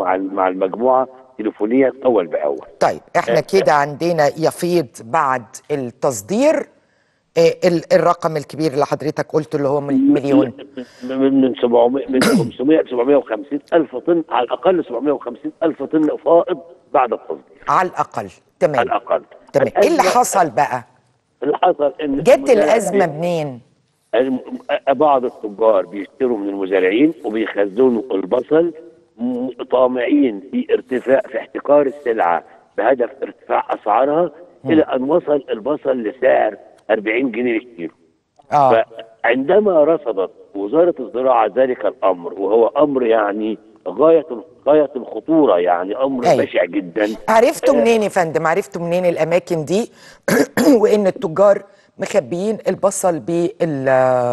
مع مع المجموعه تليفونيا اول باول طيب احنا كده عندنا يفيض بعد التصدير آه، ال- الرقم الكبير اللي حضرتك قلته اللي هو من مليون من من 700 من 500 ل 750 الف طن على الاقل 750 الف طن فائض بعد التصدير على الاقل على تمام الاقل تمام ايه اللي الأزمة- حصل بقى اللي حصل ان جت المزارع الازمه بي- منين الم- بعض التجار بيشتروا من المزارعين وبيخزنوا البصل م- طامعين في ارتفاع في احتكار السلعه بهدف ارتفاع اسعارها الى ان وصل البصل لسعر 40 جنيه للكيلو. اه فعندما رصدت وزاره الزراعه ذلك الامر وهو امر يعني غايه غايه الخطوره يعني امر أيوة. بشع جدا عرفتوا منين يا فندم عرفتوا منين الاماكن دي وان التجار مخبيين البصل بال ال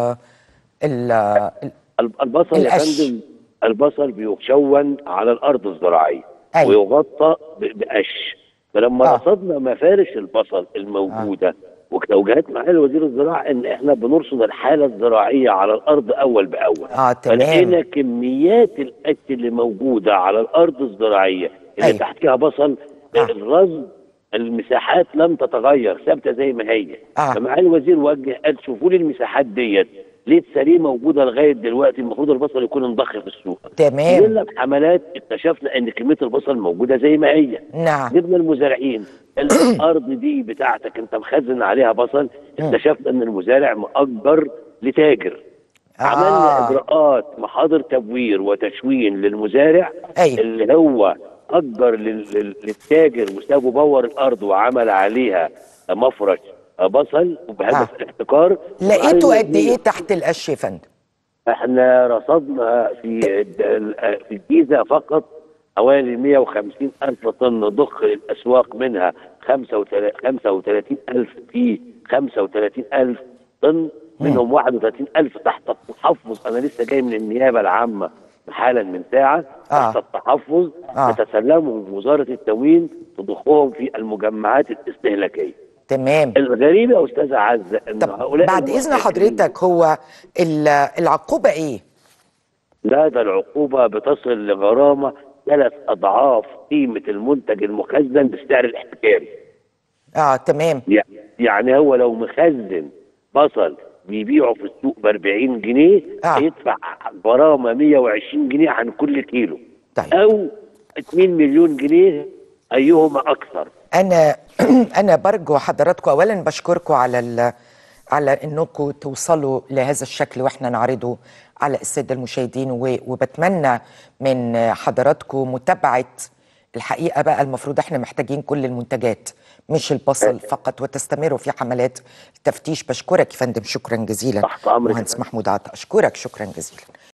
ال- الب- البصل يا القش. فندم البصل بيشون على الارض الزراعيه أيوة. ويغطى ب- بقش فلما آه. رصدنا مفارش البصل الموجوده وتوجيهات معالي وزير الزراعه ان احنا بنرصد الحاله الزراعيه على الارض اول باول آه، تمام. فلقينا كميات القش اللي موجوده على الارض الزراعيه اللي أيوة. تحتها بصل آه. الرصد المساحات لم تتغير ثابته زي ما هي آه. فمعالي الوزير وجه قال شوفوا لي المساحات ديت ليه السليم موجوده لغايه دلوقتي المفروض البصل يكون انضخ في السوق تمام نزلنا بحملات اكتشفنا ان كميه البصل موجوده زي ما هي نعم جبنا المزارعين الارض دي بتاعتك انت مخزن عليها بصل اكتشفنا ان المزارع مؤجر لتاجر آه. عملنا اجراءات محاضر تبوير وتشوين للمزارع أيوة. اللي هو اجر لل- لل- للتاجر وسابه بور الارض وعمل عليها مفرش بصل وبهدف آه. الاحتكار لقيتوا وعايز قد ايه منه- تحت القش يا فندم احنا رصدنا في الد- في الجيزه فقط حوالي 150 الف طن ضخ للاسواق منها 35 الف في 35 الف طن منهم 31 الف تحت التحفظ انا لسه جاي من النيابه العامه حالا من ساعه آه. تحت التحفظ آه. تتسلمهم وزاره التموين تضخهم في المجمعات الاستهلاكيه تمام الغريب يا استاذه عزه ان طب هؤلاء بعد اذن المؤسسين- حضرتك هو ال- العقوبه ايه لا ده العقوبة بتصل لغرامة ثلاث أضعاف قيمة المنتج المخزن بالسعر الاحتكاري اه تمام يع- يعني هو لو مخزن بصل بيبيعه في السوق ب 40 جنيه آه. هيدفع غرامة 120 جنيه عن كل كيلو طيب. أو 2 مليون جنيه أيهما أكثر انا انا برجو حضراتكم اولا بشكركم على ال... على انكم توصلوا لهذا الشكل واحنا نعرضه على الساده المشاهدين و... وبتمنى من حضراتكم متابعه الحقيقه بقى المفروض احنا محتاجين كل المنتجات مش البصل فقط وتستمروا في حملات التفتيش بشكرك يا فندم شكرا جزيلا تحت أمرك يا مهندس فندم. محمود عطا اشكرك شكرا جزيلا